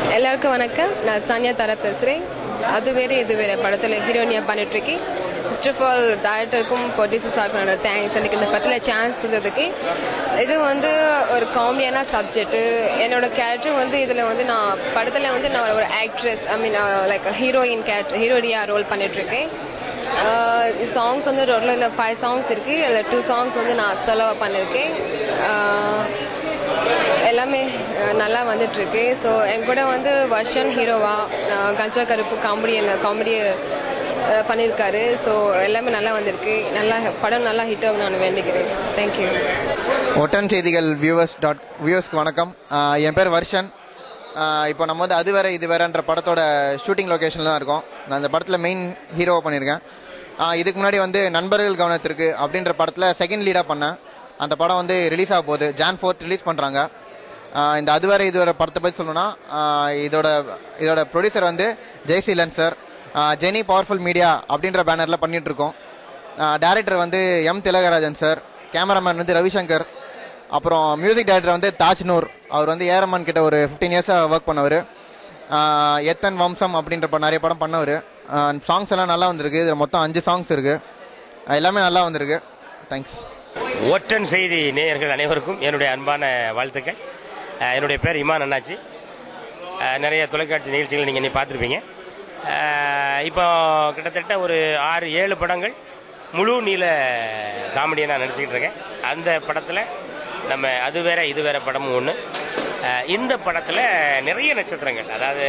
எல்லாருக்கும் வணக்கம் நான் சானியா தர பேசுகிறேன் அது வேறு இது வேறு படத்தில் ஹீரோயினியாக பண்ணிட்டுருக்கேன் ஃபர்ஸ்ட் ஆஃப் ஆல் டேரக்டருக்கும் ப்ரொடியூசர்ஸாக என்னோட தேங்க்ஸ் எனக்கு இந்த படத்தில் சான்ஸ் கொடுத்ததுக்கு இது வந்து ஒரு காமெடியான சப்ஜெக்ட்டு என்னோட கேரக்டர் வந்து இதில் வந்து நான் படத்தில் வந்து நான் ஒரு actress I mean like heroine character ஹீரோடியாக ரோல் பண்ணிட்டுருக்கேன் சாங்ஸ் வந்து டோட்டலாக ஃபைவ் சாங்ஸ் இருக்குது அதில் டூ சாங்ஸ் வந்து நான் செலவு பண்ணியிருக்கேன் ஆஹ் எல்லாமே அஹ், நல்லா வந்துட்டு இருக்கு ஸோ என் கூட வந்து வர்ஷன் ஹீரோவா அஹ், கஞ்சா கருப்பு காமெடி என்ன காமெடி பண்ணியிருக்காரு ஸோ எல்லாமே நல்லா வந்திருக்கு நல்லா படம் நல்லா ஹிட் ஆகும் நான் வேண்டிக்கிறேன் தேங்க்யூ ஒட்டன் செய்திகள் வியூவர்ஸ் டாட் வியூவர்ஸ்க்கு வணக்கம் ஆஹ் என் பேர் வர்ஷன் ஆஹ் இப்போ நம்ம வந்து அது வேற இது வேறன்ற படத்தோட ஷூட்டிங் லொகேஷனில் தான் இருக்கோம் நான் இந்த படத்தில் மெயின் ஹீரோவை பண்ணியிருக்கேன் ஆஹ் இதுக்கு முன்னாடி வந்து நண்பர்கள் கவனத்திற்கு அப்படின்ற படத்தில் செகண்ட் லீடாக பண்ணேன் அந்த படம் வந்து ரிலீஸ் ஆக போகுது ஜான் ஃபோர்த் ரிலீஸ் பண்ணுறாங்க இந்த அது வேற இது வேற படத்தை பற்றி சொல்லணும்னா ஆஹ் இதோட இதோட ப்ரொடியூசர் வந்து Jaiseelan sir Jeni powerful media அப்படின்ற பேனரில் பண்ணிட்டு இருக்கோம் டேரக்டர் வந்து எம் திலகராஜன் சார் கேமராமேன் வந்து ரவிசங்கர் அப்புறம் மியூசிக் டைரக்டர் வந்து தாஜ்னூர் அவர் வந்து ஏரமான் கிட்ட ஒரு ஃபிஃப்டீன் இயர்ஸாக ஒர்க் பண்ணவர் எத்தன் வம்சம் அப்படின்ற ப- நிறைய படம் பண்ணவர் சாங்ஸ் எல்லாம் நல்லா வந்திருக்கு இதில் மொத்தம் அஞ்சு சாங்ஸ் இருக்கு அஹ் எல்லாமே நல்லா வந்திருக்கு தேங்க்ஸ் ஒற்றன் செய்தி நேயர்கள் அனைவருக்கும் என்னுடைய அன்பான வாழ்த்துக்கள் அஹ் என்னுடைய பேர் இமான் அண்ணாச்சி அஹ் நிறைய தொலைக்காட்சி நிகழ்ச்சிகள் நீங்கள் நீ பார்த்துருப்பீங்க அஹ் இப்போ கிட்டத்தட்ட ஒரு ஆறு ஏழு படங்கள் முழு நீள காமெடியை நான் நடிச்சுக்கிட்டு இருக்கேன் அந்த படத்தில் நம்ம அது வேற இது வேற படமும் ஒன்று இந்த படத்தில் நிறைய நட்சத்திரங்கள் அதாவது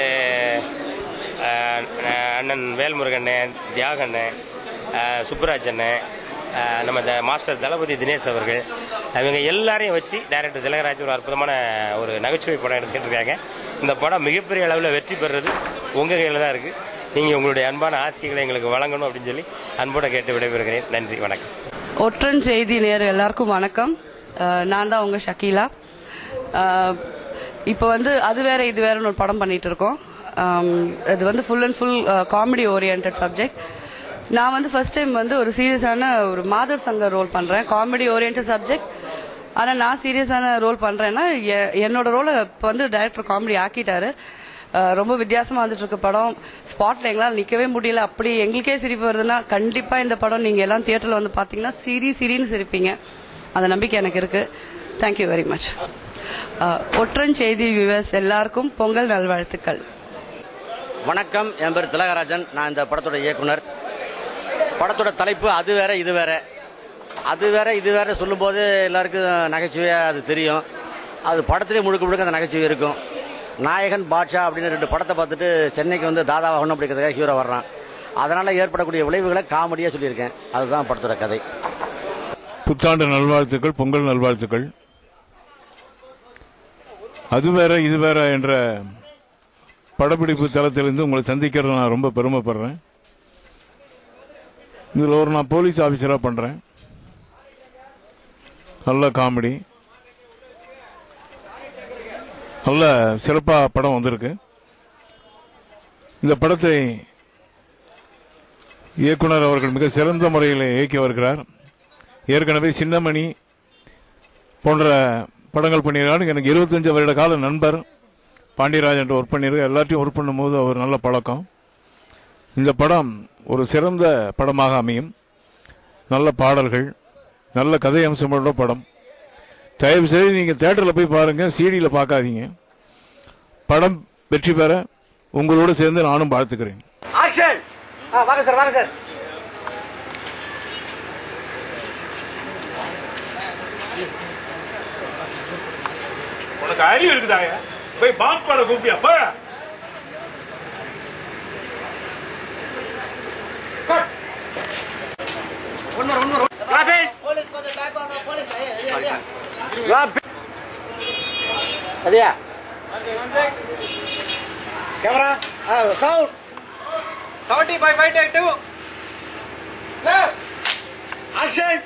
அஹ், அண்ணன் வேல்முருகண்ணே தியாகண்ணே அஹ், சுப்புராஜ் அண்ணன் அஹ், நம்ம இந்த மாஸ்டர் தளபதி தினேஷ் அவர்கள் இவங்க எல்லாரையும் வச்சு டைரக்டர் திலகராஜ் ஒரு அற்புதமான ஒரு நகைச்சுவை படம் எடுத்துக்கிட்டு இருக்காங்க இந்த படம் மிகப்பெரிய அளவில் வெற்றி பெறுறது உங்கள் கையில் தான் இருக்குது நீங்கள் உங்களுடைய அன்பான ஆசைகளை எங்களுக்கு வழங்கணும் அப்படின்னு சொல்லி அன்போட கேட்டு விடைபெறுகிறேன் நன்றி வணக்கம் ஒற்றன் செய்தி நேர் எல்லாருக்கும் வணக்கம் அஹ் நான் தான் உங்க ஷக்கீலா அஹ் இப்போ வந்து அது வேற இது வேறன்னு ஒரு படம் பண்ணிட்டு இருக்கோம் அம், இது வந்து full and full comedy orient subject நான் வந்து ஃபர்ஸ்ட் டைம் வந்து ஒரு சீரியஸான ஒரு மாதர் சங்க ரோல் பண்றேன் காமெடி ஓரியன்ட் சப்ஜெக்ட் ஆனா நான் சீரியஸான ரோல் பண்றேன்னா எ- என்னோட ரோலை இப்போ வந்து டைரக்டர் காமெடி ஆக்கிட்டாரு அஹ் ரொம்ப வித்தியாசமா வந்துட்டு இருக்க படம் ஸ்பாட்ல எங்களால் நிக்கவே முடியல அப்படி எங்களுக்கே சிரிப்பு வருதுன்னா கண்டிப்பா இந்த படம் நீங்க எல்லாம் தியேட்டர்ல வந்து பாத்தீங்கன்னா சிரி சிரின்னு சிரிப்பீங்க அந்த நம்பிக்கை எனக்கு இருக்கு தேங்க்யூ வெரி மச் ஒற்றன் செய்தி வியூவர்ஸ் எல்லாருக்கும் பொங்கல் நல்வாழ்த்துக்கள் வணக்கம் என் பேர் திலகராஜன் நான் இந்த படத்தோட இயக்குனர் படத்தோட தலைப்பு அது வேற இது வேற அது வேற இது வேற சொல்லும்போது எல்லாருக்கும் நகைச்சுவையாக அது தெரியும் அது படத்திலே முழுக்க முழுக்க அந்த நகைச்சுவை இருக்கும் நாயகன் பாட்ஷா அப்படின்னு ரெண்டு படத்தை பார்த்துட்டு சென்னைக்கு வந்து தாதாவாகணும் அப்படிங்கிறதுக்காக ஹீரோ வர்றான் அதனால் ஏற்படக்கூடிய விளைவுகளை காமெடியாக சொல்லியிருக்கேன் அதுதான் படத்தோட கதை புத்தாண்டு நல்வாழ்த்துக்கள் பொங்கல் நல்வாழ்த்துக்கள் அது வேற இது வேற என்ற படப்பிடிப்பு தளத்திலிருந்து உங்களை சந்திக்கிறது நான் ரொம்ப பெருமைப்படுறேன் இதில் ஒரு நான் போலீஸ் ஆஃபீஸராக பண்ணுறேன் நல்ல காமெடி நல்ல சிறப்பாக படம் வந்திருக்கு இந்த படத்தை இயக்குனர் அவர்கள் மிக சிறந்த முறையில் இயக்கி வருகிறார் ஏற்கனவே சின்னமணி போன்ற படங்கள் பண்ணியிருக்காரு எனக்கு இருபத்தஞ்சு வருட கால நண்பர் பாண்டியராஜன் ஒர்க் பண்ணியிருக்க எல்லாத்தையும் ஒர்க் பண்ணும்போது அவர் நல்ல பழக்கம் இந்த படம் ஒரு சிறந்த படமாக அமையும் நல்ல பாடல்கள் நல்ல கதை அம்சமுள்ள படம் தயவு செய்து நீங்கள் தேட்டரில் போய் பாருங்க சிடியில் பார்க்காதீங்க படம் வெற்றி பெற உங்களோடு சேர்ந்து நானும் வாழ்த்துக்கிறேன் ஆக்ஷன் வாங்க சார் வாங்க சார் உனக்கு அறிவு இருக்குதாங்க போய் பாம்பு பாட கூப்பிட்டியா போ சரியா camera sound seventy five five take two action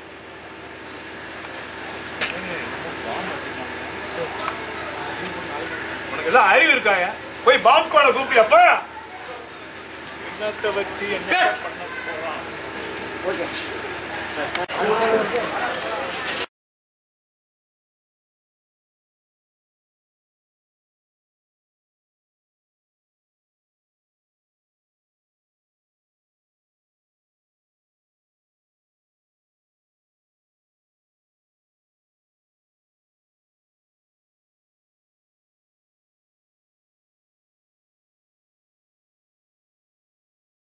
உனக்கு எல்லாம் அறிவு இருக்காங்க போய் பாம்பு பாட கூப்பிட்டியா போ என்னத்தை வச்சு என்ன பண்ண போறான்